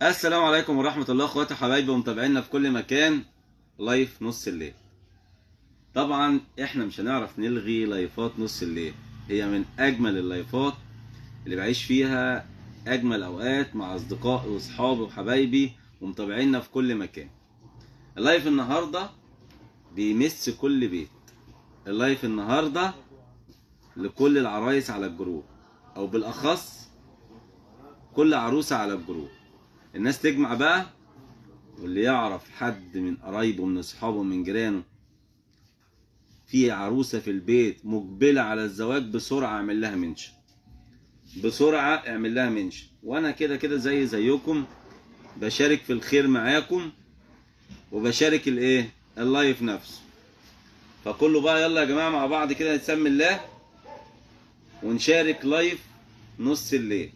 السلام عليكم ورحمة الله اخواتي وحبايبي ومتابعينا في كل مكان لايف نص الليل طبعا احنا مش هنعرف نلغي لايفات نص الليل هي من اجمل اللايفات اللي بعيش فيها اجمل اوقات مع اصدقائي واصحابي وحبايبي ومتابعينا في كل مكان اللايف النهارده بيمس كل بيت اللايف النهارده لكل العرايس على الجروب او بالاخص كل عروسه على الجروب الناس تجمع بقى واللي يعرف حد من قرايبه من اصحابه من جيرانه في عروسه في البيت مقبله على الزواج بسرعه اعمل لها منشن بسرعه اعمل لها منشن وانا كده كده زي زيكم بشارك في الخير معاكم وبشارك الايه اللايف نفسه فكله بقى يلا يا جماعه مع بعض كده نسمي الله ونشارك لايف نص الليل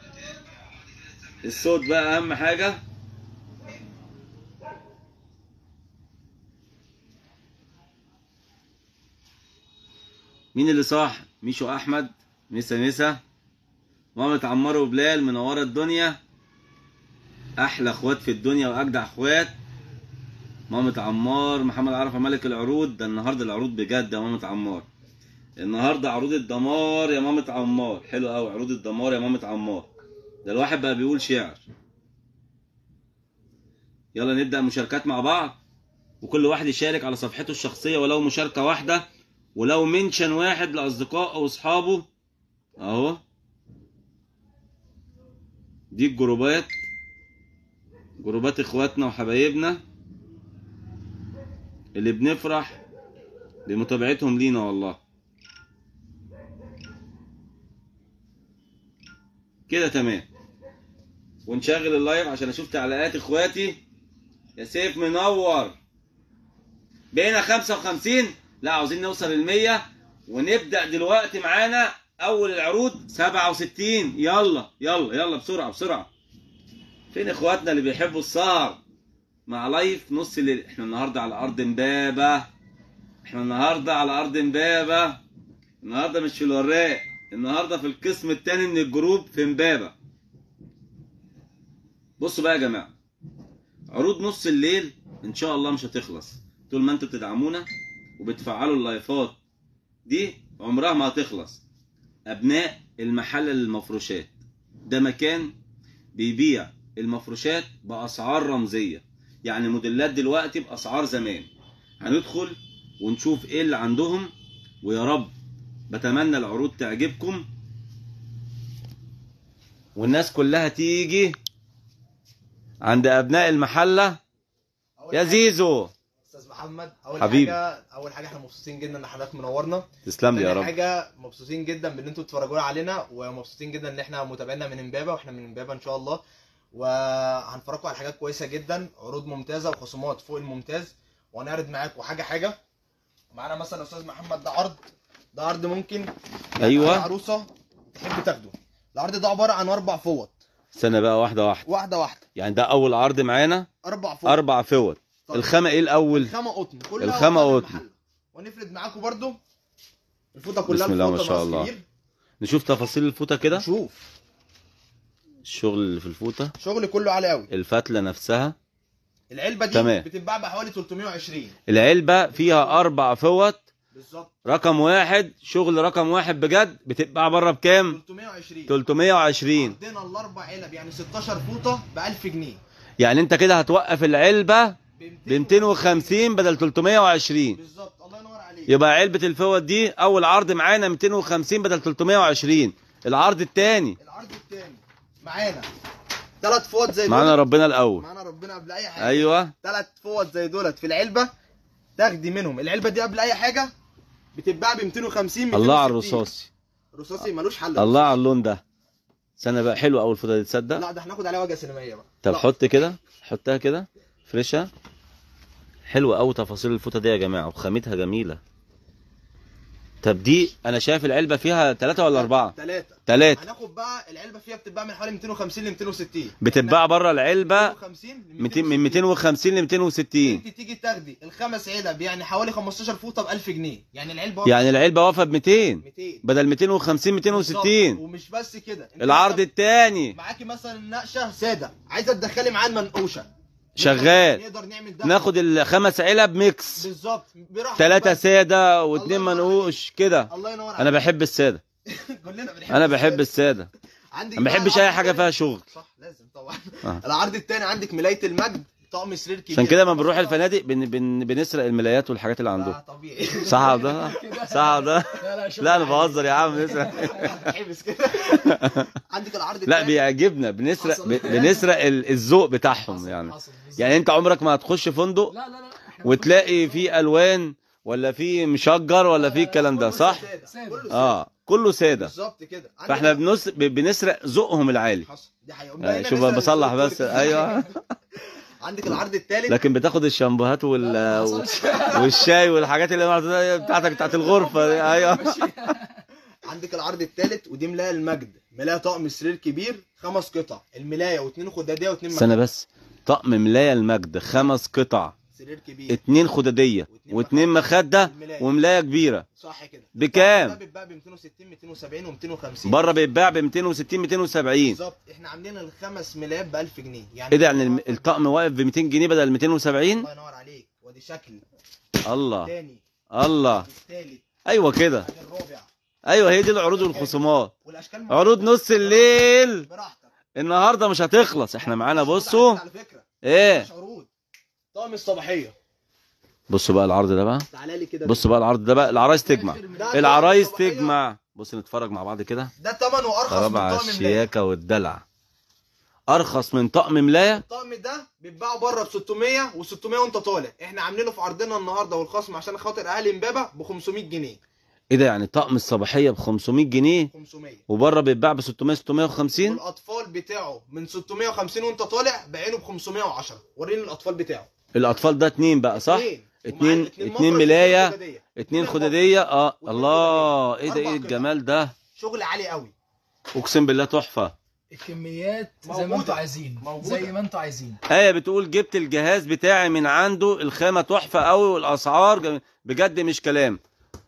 الصوت بقى اهم حاجه مين اللي صاح ميشو احمد مسا مسا مامة عمار وبلال منوره الدنيا احلى اخوات في الدنيا واجدع اخوات مامة عمار محمد عرفة ملك العروض ده النهارده العروض بجد يا مامة عمار النهارده عروض الدمار يا مامة عمار حلو قوي عروض الدمار يا مامة عمار ده الواحد بقى بيقول شعر يلا نبدأ مشاركات مع بعض وكل واحد يشارك على صفحته الشخصية ولو مشاركة واحدة ولو منشن واحد لأصدقاء أو أصحابه أهو دي الجروبات جروبات إخواتنا وحبايبنا اللي بنفرح بمتابعتهم لينا والله كده تمام ونشغل اللايف عشان اشوف تعليقات اخواتي يا سيف منور بقينا 55 لا عاوزين نوصل ل 100 ونبدا دلوقتي معانا اول العروض 67 يلا يلا يلا بسرعه بسرعه فين اخواتنا اللي بيحبوا السهر مع لايف نص الليل احنا النهارده على ارض امبابه احنا النهارده على ارض امبابه النهارده مش في الوراق النهارده في القسم الثاني من الجروب في امبابه بصوا بقى يا جماعه عروض نص الليل ان شاء الله مش هتخلص طول ما انتوا بتدعمونا وبتفعلوا اللايفات دي عمرها ما هتخلص ابناء المحل للمفروشات ده مكان بيبيع المفروشات باسعار رمزيه يعني موديلات دلوقتي باسعار زمان هندخل ونشوف ايه اللي عندهم ويا رب بتمنى العروض تعجبكم والناس كلها تيجي عند ابناء المحله أول يا حاجة- زيزو استاذ محمد اول حبيبي. حاجه اول حاجه احنا مبسوطين جدا ان حضرتك منورنا تسلم لي يا تاني رب حاجه مبسوطين جدا بان انتوا بتتفرجوا علينا ومبسوطين جدا ان احنا متابعينا من امبابه واحنا من امبابه ان شاء الله وهنفرجكم على حاجات كويسه جدا عروض ممتازه وخصومات فوق الممتاز وهنعرض معاكم حاجه حاجه معانا مثلا استاذ محمد ده عرض ده عرض ممكن أيوة. أي عروسه تحب تاخده العرض ده عباره عن اربع فوط استنى بقى واحده واحده واحده واحده يعني ده اول عرض معانا اربع فوط اربع فوط طيب. الخامه ايه الاول الخامه قطن كلها الخامة قطن قطن. المحل. ونفرد معاكم برضو الفوطه كلها بسم الله ما الفوطة شاء مقاس الله. كبير. نشوف تفاصيل الفوطه كده شوف الشغل اللي في الفوطه شغل كله عالي قوي الفتله نفسها العلبه دي تمام. بتتباع بحوالي 320 العلبه فيها اربع فوط بالظبط رقم واحد شغل رقم واحد بجد بتتباع بره بكام 320 320 عندنا الاربع علب يعني 16 فوطه ب 1000 جنيه يعني انت كده هتوقف العلبه ب ب 250 بدل 320 بالظبط الله ينور عليك يبقى علبه الفوط دي اول عرض معانا 250 بدل 320 العرض الثاني العرض الثاني معانا ثلاث فوط زي معانا دول ربنا الاول معانا ربنا قبل اي حاجه ايوه ثلاث فوط زي دولت في العلبه تاخدي منهم العلبه دي قبل اي حاجه بتتباع ب 250 الله على 260. الرصاصي رصاصي ملوش حل الله على اللون ده استنى بقى حلو اول فوطه دي تصدق لا ده هناخد عليها وجهه سينمائيه بقى طب لا. حط كده حطها كده فريشة حلوة أوي تفاصيل الفوطة دي يا جماعة وخامتها جميلة طب دي انا شايف العلبه فيها ثلاثة ولا أربعة؟ ثلاثه ثلاثة هناخد بقى العلبه فيها بتتباع من حوالي 250 ل 260 بتتباع بره العلبه 250 ل 200 من 250 ل 260 انت تيجي تاخدي الخمس علب يعني حوالي 15 فوطه ب 1000 جنيه يعني العلبه يعني العلبه واقفه ب 200 200 بدل 250 260 بالظبط. ومش بس كده انت العرض مثلاً الثاني معاكي مثلا نقشه ساده عايزه تدخلي معاه المنقوشه شغال. نقدر نعمل ده ناخد الخمس علب ميكس بالظبط براحتك ثلاثة بقى. سادة واثنين الله ينور منقوش كده الله ينور انا بحب السادة كلنا بنحب انا بحب السادة. السادة عندك ما بقى بحبش العرض اي حاجة التاني- فيها شغل صح لازم طبعا آه. العرض الثاني عندك ملايه المجد طقم سرير كبير عشان كده لما بنروح الفنادق بن بن بنسرق الملايات والحاجات اللي عندهم آه، طبيعي صح ده صح ده لا لا شغل لا انا عالي. بهزر يا عم نسرق حبس كده عندك العرض لا التاني. بيعجبنا بنسرق حصل. ب- بنسرق ال- الذوق بتاعهم حصل- يعني حصل بالظبط. يعني انت عمرك ما هتخش فندق لا لا لا إحنا وتلاقي كل- فيه الوان ولا فيه مشجر ولا فيه الكلام ده كله صح سادة. سادة. كله سادة. اه كله ساده بالظبط كده عندك فاحنا بنس... ب- بنسرق ذوقهم العالي حصل دي حقيقة آه، بقينا شوف نسرق بصلح الذوق بس التركي. ايوه عندك العرض الثالث لكن بتاخد الشامبوهات وال... لا، ما حصلش. والشاي والحاجات اللي محطوطة بتاعتك بتاعت الغرفه دي. ايوه عندك العرض الثالث ودي ملايه المجد ملايه طقم سرير كبير خمس قطع الملايه واثنين خداديه واثنين استنى بس طقم ملايه المجد خمس قطع سرير كبير اتنين خداديه واتنين مخده وملايه كبيره صح كده بكام؟ ده بيتباع ب 260 270 و250 بره بيتباع ب 260 270 بالظبط احنا عاملين الخمس ملايات ب 1000 جنيه يعني ايه ده يعني الم- الطقم واقف ب 200 جنيه بدل 270 الله ينور عليك وادي شكل الله تاني الله الثالث ايوه كده الرابع ايوه هي دي العروض والخصومات والاشكال عروض نص الليل براحتك النهارده مش هتخلص احنا معانا بصوا على فكره ايه مش عروض طقم الصباحيه بصوا بقى العرض ده بقى تعالى لي كده بصوا بقى العرض ده بقى العرايس تجمع ده العرايس طقم الصباحية. تجمع بص نتفرج مع بعض كده ده ثمنه ارخص من ربع طقم ملايه الشياكه والدلع ارخص من طقم ملايه الطقم ده بيتباع بره ب 600 و600 وانت طالع احنا عاملينه في عرضنا النهارده والخصم عشان خاطر اهالي امبابه ب 500 جنيه ايه ده يعني طقم الصباحيه ب 500 جنيه 500 وبره بيتباع ب 600 650 والاطفال بتاعه من 650 وانت طالع بعينه ب 510 وريني الاطفال بتاعه الاطفال ده اتنين بقى صح اتنين اتنين ومعاه اتنين مفرش ملايه خدادية. اتنين مفرش. خداديه اه واتنين الله خدادية. ايه ده أربع ايه قطع. الجمال ده شغل عالي قوي اقسم بالله تحفه الكميات زي موجودة. ما انتوا عايزين موجودة. زي ما انتوا عايزين ايه بتقول جبت الجهاز بتاعي من عنده الخامه تحفه قوي والاسعار جم- بجد مش كلام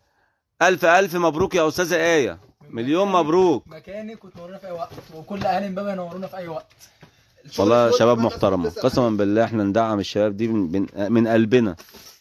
الف الف مبروك يا استاذه ايه مليون مبروك مكانك وتنورونا في اي وقت وكل اهل امبابه ينورونا في اي وقت الشغل والله كله شباب بقى الناس محترمه بتسأل قسما عليه. بالله احنا ندعم الشباب دي من, من, من قلبنا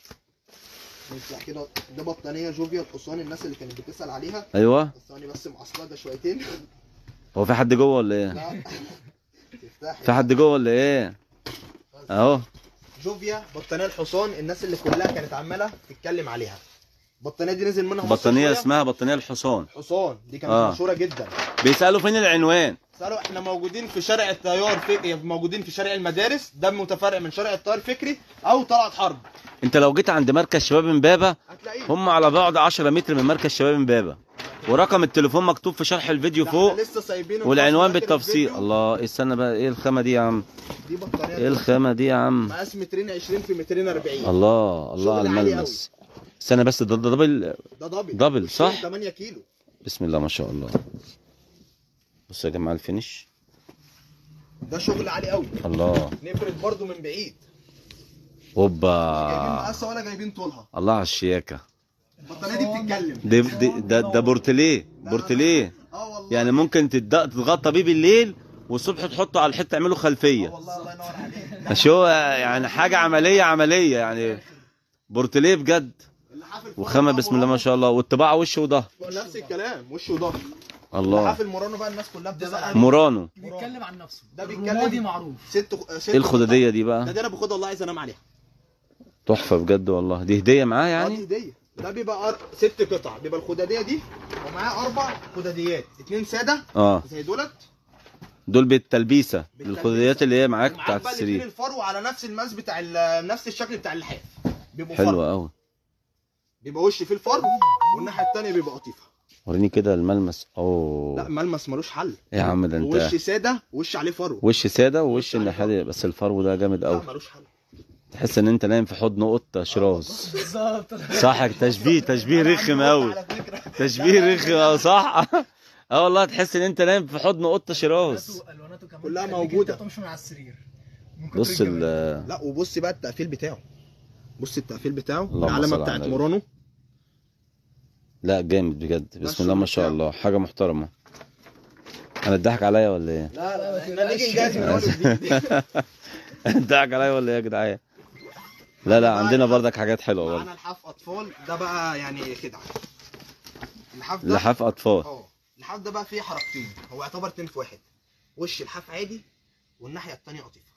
نفتح كده ده بطانيه جوفيا الحصان الناس اللي كانت بتسال عليها ايوه بس ثواني بس معصلجه شويتين هو في حد جوه ولا ايه لا تفتح في حد جوه ولا ايه اهو جوفيا بطانيه الحصان الناس اللي كلها كانت عماله تتكلم عليها البطانيه دي نزل منها مصر بطانيه شوية. اسمها بطانيه الحصان حصان دي كانت آه. مشهوره جدا بيسالوا فين العنوان سألوا احنا موجودين في شارع التيار فكري موجودين في شارع المدارس ده متفرع من شارع التيار فكري او طلعت حرب انت لو جيت عند مركز شباب امبابه هتلاقيه هم على بعد 10 متر من مركز شباب امبابه ورقم التليفون مكتوب في شرح الفيديو ده احنا فوق لسه سايبينه والعنوان في آخر بالتفصيل الفيديو. الله ايه استنى بقى ايه الخامه دي يا عم دي بطانيه ايه الخامه دي يا عم مقاس مترين 20 في مترين 40 الله الله على شغل عالي الملمس استنى بس ده ده دبل ده دبل دبل، صح؟ 8 كيلو بسم الله ما شاء الله بصوا يا جماعه الفينش ده شغل عالي قوي الله نفرد برضو من بعيد جايبين اوبا مقاسها ولا جايبين طولها الله على الشياكه البطانيه دي بتتكلم دي دي ده ده بورتليه بورتليه اه والله يعني ممكن تتد- تتغطى بيه بالليل والصبح تحطه على الحته تعمله اه خلفيه والله الله ينور عليك شو يعني حاجه عمليه عمليه يعني بورتليه بجد اللحاف الفرن وخامه بقى بسم الله ما مرانو. شاء الله والطباعه وش وظهر نفس الكلام وش وظهر الله اللحاف المورانو بقى الناس كلها بتسال بقى عنه مورانو بيتكلم عن نفسه ده بيتكلم- الرمادي معروف ست ست ايه الخداديه دي ده بقى دي انا باخدها والله عايز انام عليها تحفه بجد والله دي هديه معاه اه دي يعني هديه ده بيبقى أر... ست قطع بيبقى الخداديه دي ومعاه اربع خداديات اتنين ساده اه زي دولت دول بالتلبيسه بالتلبيسة. الخداديات اللي هي معاك ومعاك بتاعت بقى الاتنين السرير الفرو على نفس المقاس بتاع ال... نفس الشكل بتاع اللحاف بيبقوا حلوه فرو قوي بيبقى وش فيه الفرو والناحيه الثانيه بيبقى قطيفه وريني كده الملمس لا اوه ملمس ملوش حل ايه يا عم ده وش انت ساده وش عليه فرو وش ساده ووش وش عليه الناحيه دي بس الفرو ده جامد لا قوي ملوش حل تحس ان انت نايم في حضن قطه شراز بالظبط صح تشبيه تشبيه رخم قوي على فكره تشبيه رخم اه صح اه والله تحس ان انت نايم في حضن قطه شراس الواناته الواناته كمان كلها تخليك موجودة. انت تمشي من على السرير من كتر بص الجمال. ال لا وبص بقى التقفيل بتاعه بص التقفيل بتاعه اللهم صل العلامه على بتاعت النبي. مورانو لا جامد بجد بسم الشغل الله ما شاء بتاعه. الله حاجه محترمه انا اتضحك عليا ولا ايه؟ لا لا، ما احنا نيجي تقلقش. نجهز من اول وجديد اتضحك عليا ولا ايه يا جدعان؟ لا لا عندنا بردك حاجات حلوه برضه معانا لحاف اطفال ده بقى يعني خدعه اللحاف ده لحاف اطفال اه اللحاف ده بقى فيه حركتين هو يعتبر اتنين في واحد وش الحاف عادي والناحيه التانيه قطيفه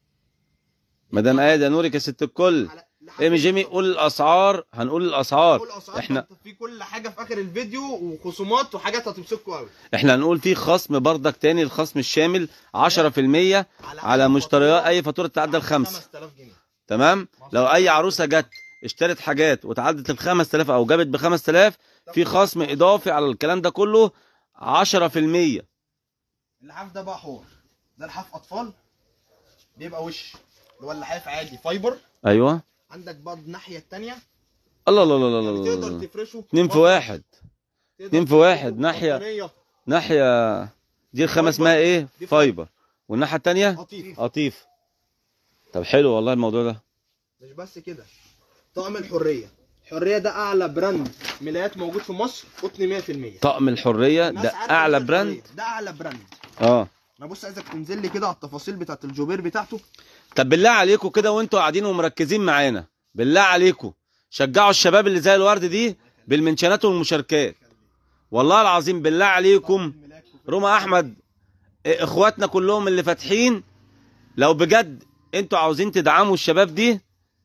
مدام ايه يا نورك يا ست الكل على- لحاف ايه مش جيمي الأطفال. قول الاسعار هنقول الاسعار كل اسعار احنا احنا في كل حاجه في اخر الفيديو وخصومات وحاجات هتبسطكم قوي احنا هنقول في خصم بردك تاني الخصم الشامل 10% على أي مشتريات فاتورة اي فاتوره تعدى الخمسه 5000 جنيه تمام لو اي عروسه جت اشترت حاجات وتعدت ال 5000 او جابت ب 5000 في خصم اضافي على الكلام ده كله 10% اللحاف ده بقى حوار ده لحاف اطفال بيبقى وش اللي هو اللحاف عادي فايبر ايوه عندك بقى الناحيه التانيه الله الله الله الله يعني الله تقدر تفرشه اتنين في مرة، واحد تقدر اتنين في تفرشه واحد، ناحية. بطانية، ناحيه دي الخامه اسمها ايه دي فايبر والناحيه التانيه قطيف قطيف طب حلو والله الموضوع ده مش بس كده طقم الحريه الحريه ده اعلى براند ملايات موجود في مصر قطن 100% طقم الحريه الناس ده عارفة اعلى إيه براند الحرية. ده اعلى براند اه انا بص عايزك تنزل لي كده على التفاصيل بتاعت الجوبير بتاعته طب بالله عليكم كده وانتوا قاعدين ومركزين معانا بالله عليكم شجعوا الشباب اللي زي الورد دي بالمنشنات والمشاركات والله العظيم بالله عليكم روما احمد اه، اخواتنا كلهم اللي فاتحين لو بجد انتوا عاوزين تدعموا الشباب دي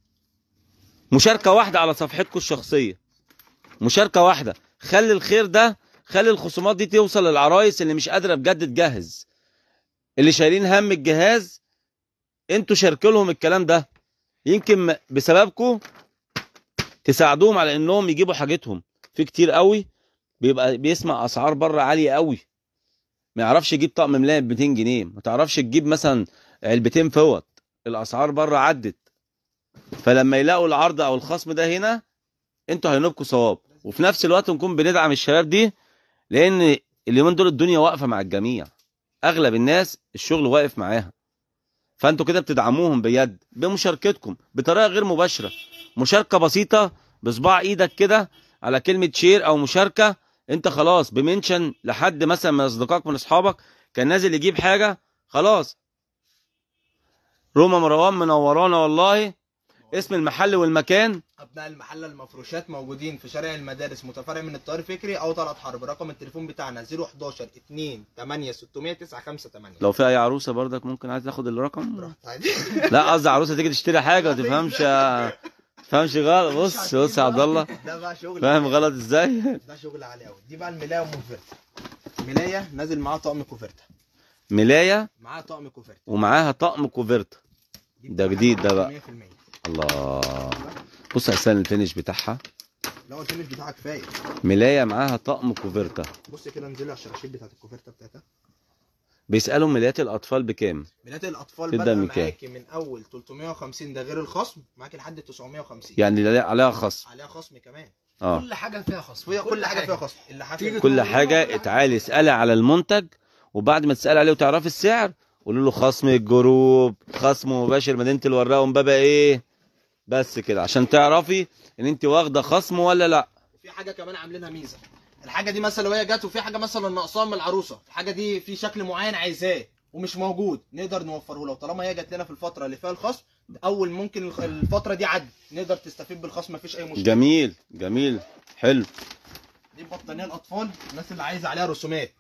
مشاركه واحده على صفحتكم الشخصيه مشاركه واحده خلي الخير ده خلي الخصومات دي توصل للعرايس اللي مش قادره بجد تجهز اللي شايلين هم الجهاز انتوا شاركوا لهم الكلام ده يمكن م- بسببكم تساعدوهم على انهم يجيبوا حاجتهم في كتير قوي بيبقى بيسمع اسعار بره عاليه قوي ما يعرفش يجيب طقم ملايه ب 200 جنيه ما تعرفش تجيب مثلا علبتين فوط الاسعار بره عدت فلما يلاقوا العرض او الخصم ده هنا انتوا هينوبكوا صواب وفي نفس الوقت نكون بندعم الشباب دي لان اليومين دول الدنيا واقفه مع الجميع اغلب الناس الشغل واقف معاها فانتوا كده بتدعموهم بجد بمشاركتكم بطريقه غير مباشره مشاركه بسيطه بصباع ايدك كده على كلمه شير او مشاركه انت خلاص بمنشن لحد مثلا من اصدقائك من اصحابك كان نازل يجيب حاجه خلاص روما مروان منورانا والله اسم المحل والمكان ابناء المحله المفروشات موجودين في شارع المدارس متفرع من الطيار فكري او طلعت حرب رقم التليفون بتاعنا 011 2 8 600 958 لو في اي عروسه برضك ممكن عايز تاخد الرقم رحت عادي لا قصدي عروسه تيجي تشتري حاجه ما تفهمش تفهمش غلط بص بص يا عبد الله ده بقى شغل فاهم عالي. غلط ازاي ده شغل عالي قوي دي بقى الملايه ام كوفرتا ملايه نازل معاها طقم كوفرتا ملايه معاها طقم كوفرتا ومعاها طقم كوفرتا دي ده بتبقى جديد ده حاجة بقى. 100% الله بص يا حسين الفينش بتاعها لو الفينش بتاعك كفايه ملايه معاها طقم كوفرتا بص كده انزلي على الشراشيب بتاعت الكوفرتا بتاعتها بيسالوا ملايات الاطفال بكام ملايات الاطفال تبدأ بدأ من كام؟ معاكي من اول 350 ده غير الخصم معاكي لحد 950 يعني لا- عليها خصم عليها خصم كمان اه كل حاجه فيها خصم فيها كل حاجه فيها خصم اللي تيجي كل تقول حاجه له- اتعالي اسالي على المنتج وبعد ما تسالي عليه وتعرفي السعر قولوا له خصم الجروب خصم مباشر مدينه الوراق ومبابا ايه بس كده عشان تعرفي ان انت واخده خصم ولا لا وفي حاجه كمان عاملينها ميزه الحاجه دي مثلا لو هي جت وفي حاجه مثلا ناقصاها من العروسه الحاجه دي في شكل معين عايزاه ومش موجود نقدر نوفره له طالما هي جت لنا في الفتره اللي فيها الخصم اول ممكن الخ- الفتره دي عدت نقدر تستفيد بالخصم مفيش اي مشكله جميل جميل حلو دي بطانيه الاطفال الناس اللي عايزه عليها رسومات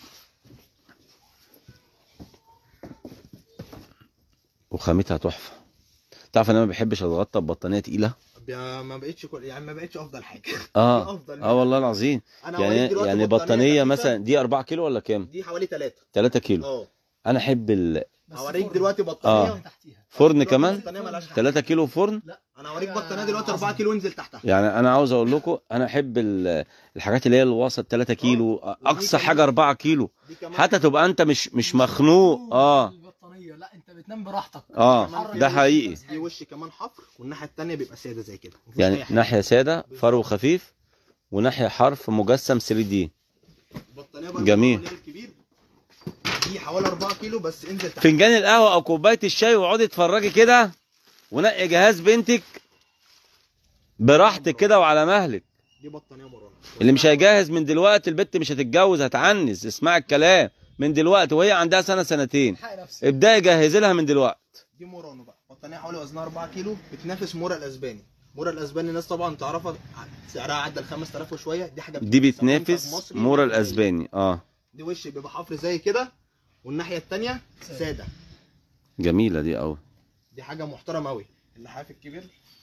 وخامتها تحفه تعرف ان انا ما بحبش اتغطى ببطانيه تقيله ب- ما بقتش كل... يعني ما بقتش افضل حاجه اه افضل اه والله العظيم انا يعني هوريك دلوقتي يعني بطانيه خفيفة. مثلا دي 4 كيلو ولا كام دي حوالي 3 3 كيلو اه انا احب ال- بس هوريك فرن. دلوقتي آه. بطانيه من تحتيها فرن دلوقتي كمان بطانيه ملهاش حل 3 كيلو فرن انا هوريك بطانيه دلوقتي 4 كيلو انزل تحتها يعني انا عاوز اقول لكم انا احب ال- الحاجات اللي هي الوسط 3 كيلو اقصى كمان- حاجه 4 كيلو دي كمان حتى تبقى انت مش مش مخنوق اه البطانيه لا انت بتنام براحتك اه تتحرك ده مش حقيقي بتحس دي وش كمان حفر والناحيه الثانيه بيبقى ساده زي كده مفيش يعني أي حاجة. ناحيه ساده فرو خفيف وناحيه حرف مجسم 3 دي البطانيه برضه جميل. الموديل الكبير دي حوالي 4 كيلو بس انزل تحت فنجان القهوه او كوبايه الشاي واقعدي اتفرجي كده ونقي جهاز بنتك براحتك كده وعلى مهلك دي بطانيه مرانا اللي مش هيجهز من دلوقتي البت مش هتتجوز هتعنس اسمع الكلام من دلوقتي وهي عندها سنه سنتين حق نفسي ابداي جهزي لها من دلوقتي دي مورانو بقى بطانيه حوالي وزنها 4 كيلو بتنافس مورا الاسباني مورا الاسباني الناس طبعا تعرفها سعرها عدى ال 5000 وشويه دي حاجه دي بتنافس منتج بتنافس مصري مورا غالي. الاسباني اه دي وش بيبقى حفر زي كده والناحيه الثانيه ساده جميله دي قوي دي حاجه محترمه قوي اللحاف الكبير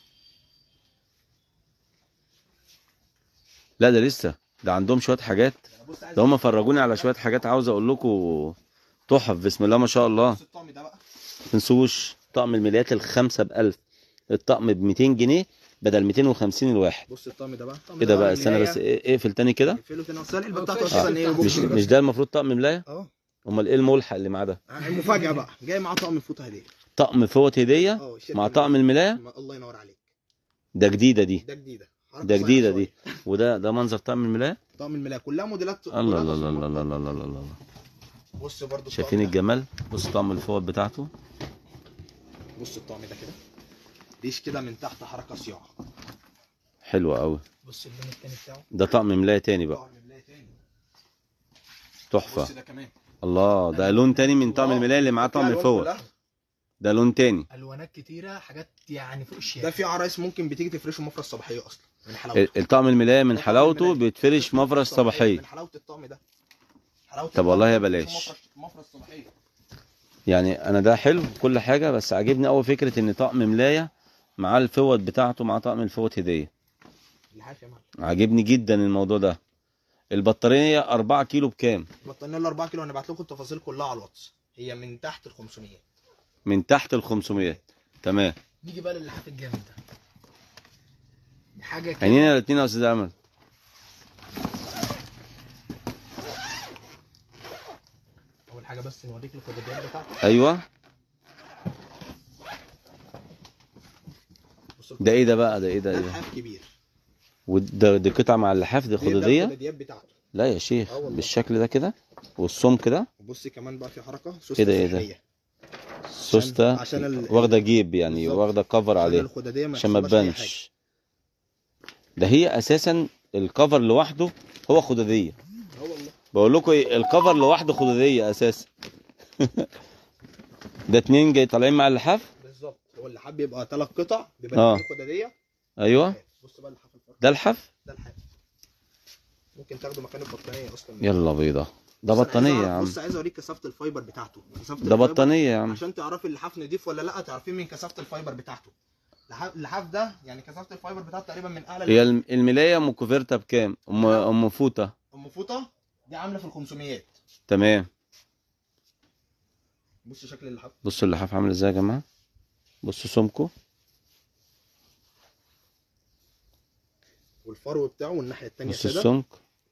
لا ده لسه ده عندهم شويه حاجات أنا بص عايز ده هم فرجوني على شويه حاجات عاوز اقول لكم تحف بسم الله ما شاء الله بص الطقم ده بقى تنسوش طقم الملايات الخمسة بألف الطقم ب 200 جنيه بدل 250 الواحد بص الطقم ده بقى الطقم كده ده بقى استنى بس إيه- اقفل تاني كده اقفله تاني اصل العلبه هو بتاعته كفاية اساسا ايه الشكل مش بوكس مش ده المفروض طقم ملاية اه امال ايه الملحق اللي معاه ده المفاجاه بقى جاي معاه طقم فوطه هديه طقم فوط هدية اه الشركة مع اللي- طقم الملاية ما- الله ينور عليك ده جديدة دي ده جديده حركة ده جديدة صغيرة دي وده ده منظر طقم الملاية طقم الملايه كلها موديلات الله الله الله الله الله الله الله الله الله بص برضو شايفين الطقم ده. الجمال بص طقم الفوط بتاعته بص الطقم ده كده ريش كده من تحت حركه صياعه حلو قوي بص اللون التاني بتاعه ده طقم ملاية تاني بقى طقم الملايه تاني تحفة بص ده كمان الله ده لون تاني من طقم آه، الملاية اللي معاه فيها طقم ألوان الفوط كلها. ده لون تاني الوانات كتيره حاجات يعني فوق ده الشياكه في عرايس ممكن بتيجي تفرشه مفرش صباحيه اصلا من حلاوته ال- الطقم الملاية من ده طقم حلاوته الملاية. بيتفرش مفرش صباحية من حلاوه الطقم ده حلاوه طب والله يا الطقم بلاش. بتفرشه مفرش مفرش صباحيه يعني انا ده حلو كل حاجه بس عاجبني قوي فكره ان طقم ملايه مع الفوط بتاعته مع طقم الفوط هديه اللحاف يا معلم عاجبني جدا الموضوع ده البطاريه 4 كيلو بكام البطانيه ال 4 كيلو انا بعت لكم التفاصيل كلها على الواتس هي من تحت ال 500 من تحت ال 500 تمام نيجي بقى للحاف الجامد ده دي حاجه كده عينينا الاثنين يا استاذ امل اول حاجه بس نوريك الكوديات بتاعته ايوه بص ده ايه ده بقى ده ايه ده ده ايه ده لحاف كبير وده دي قطعه مع اللحاف دي دي- ده خدوديه الكوديات بتاعته لا يا شيخ آه والله. بالشكل ده كده والصم كده وبص كمان بقى في حركه إيه ده، إيه ده؟ سحرية. سوسته عشان ال- واخده جيب يعني بالظبط. واخده كفر عشان عليه الخداديه ما عشان ما يحصلهاش أي تبانش ده هي اساسا الكفر لوحده هو خدوديه حاجة. اه والله بقول لكم ايه الكفر لوحده خدوديه اساسا ده اتنين جاي طالعين مع اللحاف بالظبط هو اللحاف بيبقى ثلاث قطع بيبقى آه. اتنين خداديه ايوه بص بقى اللحاف الفرق ده الحف ده الحاف ممكن تاخده مكان البطانيه اصلا يلا بيضه ده بص أنا عايز بطانيه أعرف- يا عم بص عايز اوريك كثافه الفايبر بتاعته كثافه ده الفايبر بطانيه يا عم عشان تعرفي اللحاف نضيف ولا لا تعرفيه من كثافه الفايبر بتاعته اللحاف- اللحاف ده يعني كثافه الفايبر بتاعته تقريبا من اعلى هي الم- الملايه ام كوفيرتا بكام ام ام فوطه ام فوطه دي عامله في ال 500 تمام بص شكل اللحاف بصوا اللحاف عامل ازاي يا جماعه بصوا سمكه والفرو بتاعه والناحيه الثانيه بصوا ساده السمك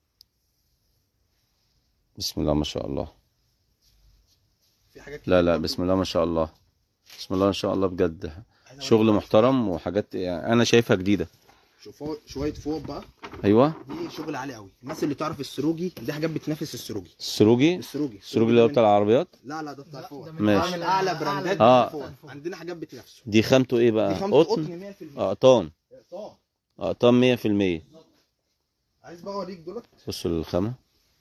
بسم الله ما شاء الله في حاجات لا كتير لا برضو. بسم الله ما شاء الله بسم الله ما شاء الله بجد عايز أوريك شغل بقى محترم وحاجات يعني انا شايفها جديده شوفوا شويه فوق بقى ايوه دي شغل عالي قوي الناس اللي تعرف السروجي دي حاجات بتنافس السروجي السروجي السروجي السروجي اللي هو بتاع العربيات لا لا ده بتاع لا، فوق ده ده من ماشي. من اعلى براندات آه. فوق عندنا حاجات بتنافسه دي خامته ايه دي بقى خامة قطن قطن 100% اقطان طبعا اقطان 100% عايز بقى اوريك دولت بصوا للخامه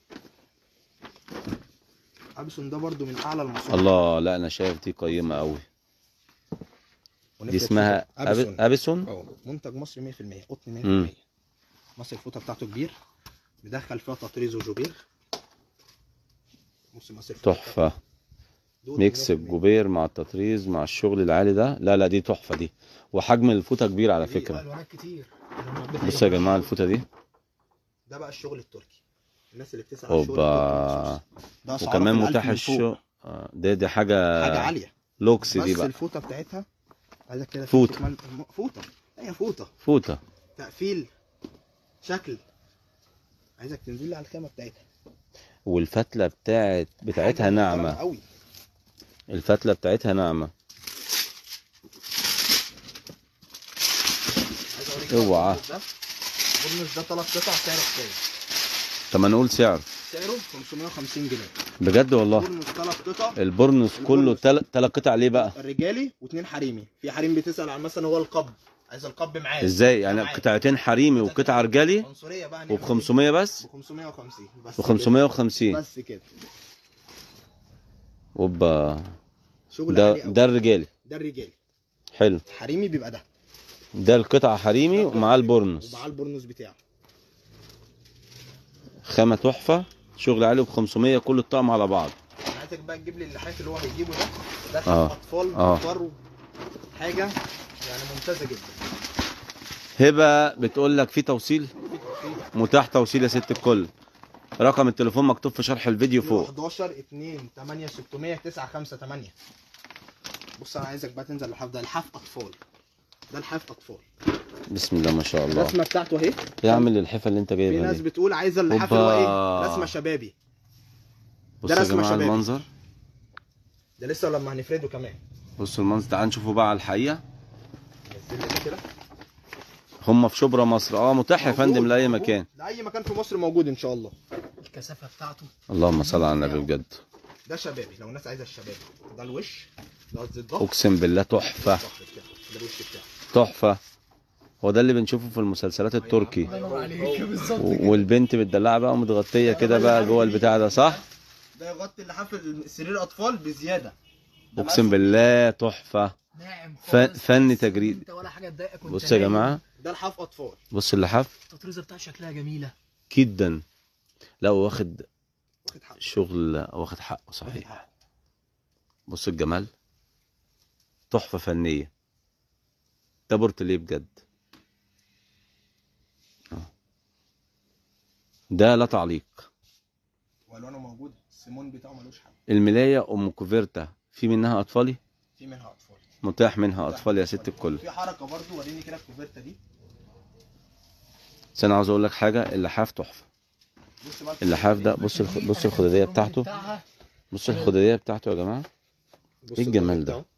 ابسون ده برضو من اعلى المصانع الله لا انا شايف دي قيمه قوي دي ونفرد اسمها فوطة. ابسون أب- ابيسون اه منتج مصري 100% قطن 100% مم. مصر الفوطه بتاعته كبير مدخل فيها تطريز وجوبير بص مصر الفوطة تحفه دول ميكس 100%. الجوبير مع التطريز مع الشغل العالي ده لا لا دي تحفه دي وحجم الفوطه كبير على كبير. فكره الوانات كتير بصوا يا جماعه الفوطه دي ده بقى الشغل التركي الناس اللي بتسال على الشغل اوبا التركي مخصوص. ده أسعاره وكمان في الألف متاح من فوق. الشغل آه، ده دي حاجه حاجه عاليه لوكس بس دي بقى الفوطه بتاعتها عايزك كده فوطة. تمسك مال- الم- فوطه هي فوطه فوطه تقفيل شكل عايزك تنزل لي على الخامه بتاعتها والفتله بتاعت بتاعتها حاجة ناعمه محترمة قوي الفتله بتاعتها ناعمه عايز اوريك اوعى. بقى ده. البورنوس ده ثلاث قطع سعره كويس طب ما نقول سعر سعره 550 جنيه بجد والله بورنوس ثلاث قطع البورنوس كله البورنوس. تل... تلات قطع ليه بقى الرجالي واثنين حريمي في حريم بتسال عن مثلا هو القب عايز القب معاه ازاي يعني معاه. قطعتين حريمي وقطعه رجالي عنصريه بقى وب 500 بس ب 550 بس ب 550 كده. بس كده اوبا شغل ده عالي أوي. ده الرجالي ده الرجالي حلو حريمي بيبقى ده ده القطعه حريمي ومعاه البورنوس ومعاه البورنوس بتاعه خامه تحفه شغل عالي ب 500 كل الطقم على بعض انا عايزك بقى تجيب لي اللحاف اللي هو هيجيبه ده ده آه. اطفال آه. اطفال حاجه يعني ممتازه جدا هبه بتقول لك في توصيل في توفيق متاح توصيل يا ست الكل رقم التليفون مكتوب في شرح الفيديو فوق 11 2 8 600 9 5 8 بص انا عايزك بقى تنزل اللحاف ده لحاف اطفال ده لحاف اطفال بسم الله ما شاء الله الرسمه بتاعته اهي ايه عامل الحفه اللي انت في جايبها ناس دي بتقول عايزه اللحاف اللي هو أوبا. ايه رسمه شبابي بصوا يا رسمة جماعه شبابي. المنظر ده لسه لما هنفرده كمان بصوا المنظر تعال نشوفه بقى على الحقيقه نزل لي ده كده هم في شبرا مصر اه متاح يا موجود، فندم لاي موجود. مكان لاي مكان في مصر موجود ان شاء الله الكثافه بتاعته اللهم صل على النبي بجد ده شبابي لو الناس عايزه الشبابي ده الوش ده قصدي الظهر اقسم بالله تحفه الظهر بتاعه. ده الوش بتاعه تحفه هو ده اللي بنشوفه في المسلسلات التركي الله ينور عليك بالظبط و- كده والبنت متدلعه بقى ومتغطيه كده بقى جوه البتاع ده صح ده يغطي اللحاف السرير اطفال بزياده ده اقسم مقاسه- بالله تحفه ناعم ف- خالص فن تحس إن تجريد. انت ولا حاجه تضايقك وانت بص يا نايم. جماعه ده لحاف اطفال بص اللحاف التطريزه بتاعته شكلها جميله جدا لا هو واخد واخد حقه شغل واخد حقه صحيح بص الجمال تحفه فنيه ده بورتليه بجد آه. ده لا تعليق والوانه موجوده السيمون بتاعه ملوش حل الملايه ام كوفيرتا في منها اطفالي في منها اطفال متاح منها اطفال يا ست الكل في حركه برضو وريني كده الكوفرته دي بس انا عاوز اقول لك حاجه اللحاف تحفه بص بقى اللحاف ده بص الخ... بص الخداديه بتاعته بتاعها بص الخداديه بتاعته يا جماعه بص إيه الجمال الظهر ده؟ بتاعه.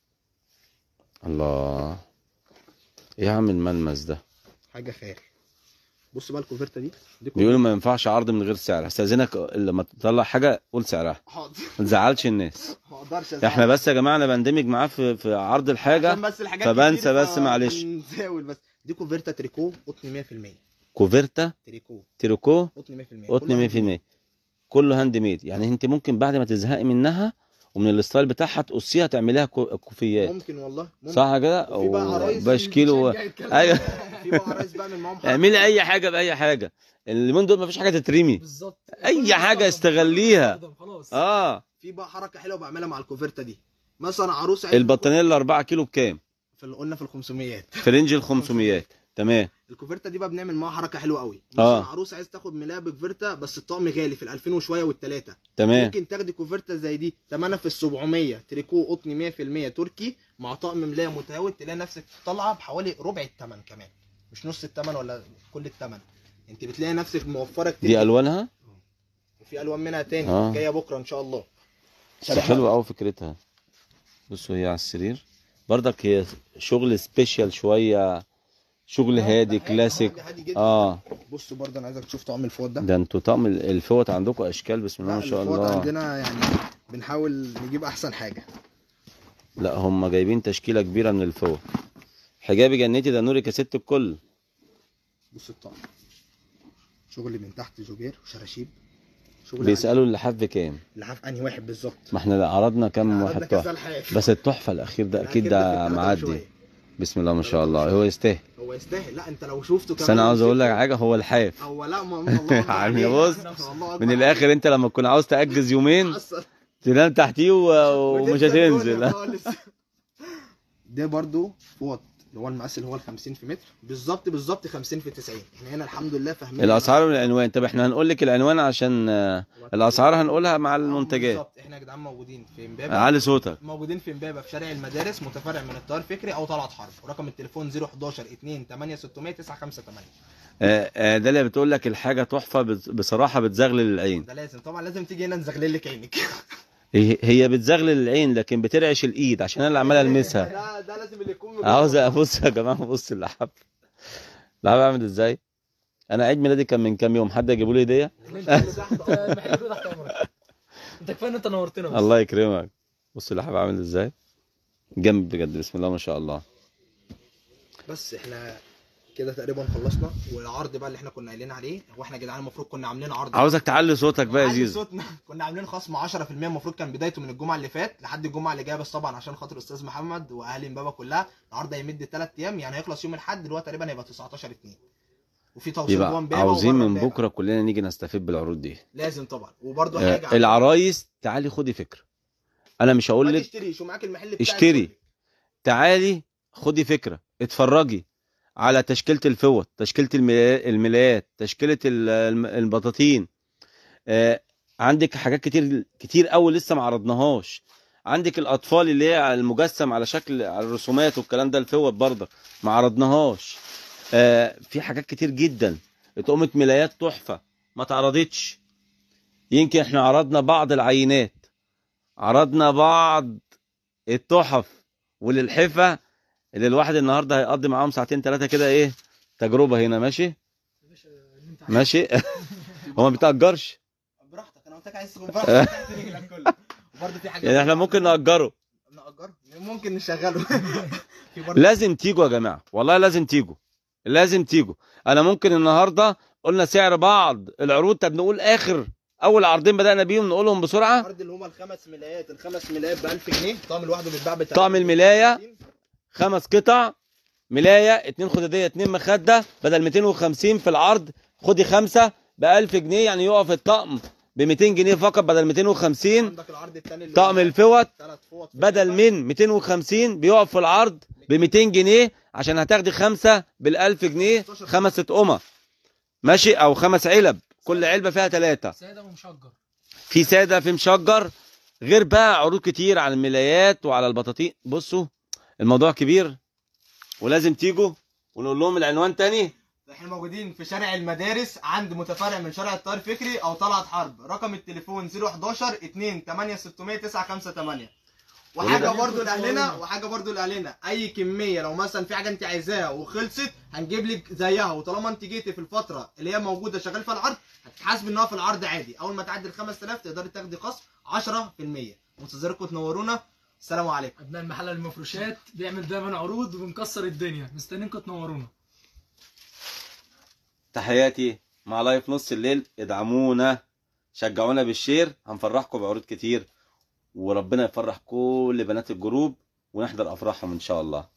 الله ايه يا عم الملمس ده حاجه خيال بص بقى الكوفرته دي دي بيقولوا ما ينفعش عرض من غير سعر استاذنك لما تطلع حاجه قول سعرها حاضر ما تزعلش الناس ما اقدرش احنا بس يا جماعه انا بندمج معاه في في عرض الحاجه عشان بس الحاجات فبنسى كتير بس معلش. فبنزاول بس دي كوفرته تريكو قطن 100% كوفيرتا تريكو تريكو قطن 100% قطن 100% كله هاند ميد يعني انت ممكن بعد ما تزهقي منها ومن الستايل بتاعها تقصيها تعمليها كو- كوفيات ممكن والله ممكن صح كده وفي بقى عرايس بشكيل و... بتشجع الكلام. ايوه في بقى عرايس بعمل معاهم حركة. اعملي اي حاجه باي حاجه اليومين دول مفيش حاجه تترمي بالظبط أي كل حاجة مستخدم، استغليها. كل مستخدم، خلاص اه في بقى حركه حلوه بعملها مع الكوفرته دي مثلا عروسه عايزة البطانيه ال 4 كيلو بكام في اللي قلنا في ال 500 في رينج ال 500 تمام الكوفرته دي بقى بنعمل معاها حركه حلوه قوي آه. مثلا عروسه عايز تاخد ملايه بكوفرته بس الطقم غالي في ال 2000 وشويه والثلاثه تمام ممكن تاخدي كوفرته زي دي ثمنها في ال 700 تريكو قطن 100% تركي مع طقم ملايه متهاوت تلاقي نفسك طالعه بحوالي ربع الثمن كمان مش نص الثمن ولا كل الثمن انت بتلاقي نفسك موفره كتير دي جداً. الوانها وفي الوان منها تاني آه. جايه بكره ان شاء الله بس حلوه قوي فكرتها بصوا هي على السرير برضك هي شغل سبيشال شويه شغل هادي كلاسيك هادي جدا اه بص برضه انا عايزك تشوف طقم الفوط ده ده انتوا طقم ال- الفوط عندكم اشكال بسم الله لا ما شاء الفوط الله عندنا يعني بنحاول نجيب احسن حاجه لا هم جايبين تشكيله كبيره من الفوط حجابي جنتي ده نورك يا ست الكل بص الطقم شغل من تحت جوبير وشراشيب شغل بيسالوا اللحاف بكام عالي. لحاف انهي واحد بالظبط ما احنا عرضنا كام عرضنا واحد كذا تحفه لحاف. بس التحفه الاخير ده اكيد الأخير ده في التلاتة معدي وشوية. بسم الله ما شاء الله هو يستاهل هو يستاهل لا انت لو شفته كمان بس انا عاوز اقول لك ومسكته- حاجه هو الحاف هو لا ما ما- الله أكبر يعني عليك. بص، الله أكبر من الاخر انت لما تكون عاوز تاجز يومين عليك. حصل. تنام تحتيه و- ومش وتنسى الدنيا هتنزل خالص. ده برضو فوط اللي هو المقاس اللي هو ال 50 في متر بالظبط بالظبط 50 في 90 احنا هنا الحمد لله فاهمين الاسعار والعنوان طب احنا هنقول لك العنوان عشان آه، الاسعار هنقولها مع المنتجات بالظبط احنا يا جدعان موجودين في امبابه علي صوتك موجودين في امبابه في شارع المدارس متفرع من الطيار فكري او طلعت حرب ورقم التليفون 011 2 8 600 958 آه، آه، ده اللي بتقول لك الحاجه تحفه بص- بصراحه بتزغلل العين ده لازم طبعا لازم تيجي هنا نزغلل لك عينك هي هي بتزغلل العين لكن بترعش الايد عشان انا اللي عمال المسها ده ده لازم اللي يكون عاوز ابص يا جماعه بص اللحاف اللحاف عامل ازاي انا عيد ميلادي كان من كام يوم حد يجيبوا لي هديه محل تحت امرك انت كفايه ان انت نورتنا بس الله يكرمك بص اللحاف عامل ازاي جامد بجد بسم الله ما شاء الله بس احنا كده تقريبا خلصنا والعرض بقى اللي احنا كنا قايلين عليه هو احنا يا جدعان المفروض كنا عاملين عرض عاوزك تعلي صوتك بقى يا نعلي زيزو صوتنا كنا عاملين خصم 10% المفروض كان بدايته من الجمعه اللي فات لحد الجمعه اللي جايه بس طبعا عشان خاطر استاذ محمد واهالي امبابه كلها العرض هيمد 3 ايام يعني هيخلص يوم الاحد اللي هو تقريبا هيبقى 19 2 وفي توصيل جوه يبقى امبابه عاوزين وبره من إمبابة. بكره كلنا نيجي نستفيد بالعروض دي لازم طبعا وبرده آه، حاجه العرايس تعالي خدي فكره انا مش هقول ما لك تشتريش ومعاك المحل بتاعك اشتري. تعالي خدي فكره اتفرجي على تشكيله الفوط تشكيله الملا- الملايات تشكيله ال- الم- البطاطين آه، عندك حاجات كتير كتير قوي لسه ما عرضناهاش عندك الاطفال اللي هي على المجسم على شكل على الرسومات والكلام ده الفوط برضه ما عرضناهاش آه، في حاجات كتير جدا اتقومت ملايات تحفه ما اتعرضتش يمكن احنا عرضنا بعض العينات عرضنا بعض التحف وللحفه اللي الواحد النهارده هيقضي معاهم ساعتين ثلاثه كده ايه تجربه هنا ماشي ماشي هو ما بيتاجرش براحتك انا قلت لك عايز تكون براحتك تحت رجلك كله وبرده في حاجه يعني احنا ممكن نأجره نأجره ممكن نشغله في برضه لازم تيجوا يا جماعه والله لازم تيجوا لازم تيجوا انا ممكن النهارده قلنا سعر بعض العروض طب نقول اخر اول عرضين بدانا بيهم نقولهم بسرعه العرض اللي هما الخمس ملايات الخمس ملايات ب 1000 جنيه طقم الواحده بيتباع ب طقم الملاية. خمس قطع ملايه اتنين خداديه اتنين مخده بدل 250 في العرض خدي خمسه ب 1000 جنيه يعني يقف الطقم ب 200 جنيه فقط بدل 250 عندك العرض الثاني اللي طقم الفوط ثلاث فوط في بدل الحفة. من 250 بيقف في العرض ب 200 جنيه عشان هتاخدي خمسه بال 1000 جنيه خمس اطقمه ماشي او خمس علب كل علبه فيها ثلاثه ساده ومشجر في ساده في مشجر غير بقى عروض كتير على الملايات وعلى البطاطين بصوا الموضوع كبير ولازم تيجوا ونقول لهم العنوان تاني احنا موجودين في شارع المدارس عند متفرع من شارع الطاهر فكري او طلعت حرب رقم التليفون 011 2 8 600 958 وحاجه وليه؟ برضو لاهلنا وحاجه برضو لاهلنا اي كميه لو مثلا في حاجه انت عايزاها وخلصت هنجيب لك زيها وطالما انت جيتي في الفتره اللي هي موجوده شغال فيها العرض هتتحاسبي ان هو في العرض عادي اول ما تعدي ال 5000 تقدري تاخدي خصم 10% منتظركم تنورونا السلام عليكم ابناء المحل المفروشات بيعمل دايما عروض وبنكسر الدنيا مستنيينكم تنورونا تحياتي مع لايف نص الليل ادعمونا شجعونا بالشير هنفرحكم بعروض كتير وربنا يفرح كل بنات الجروب ونحضر افراحهم ان شاء الله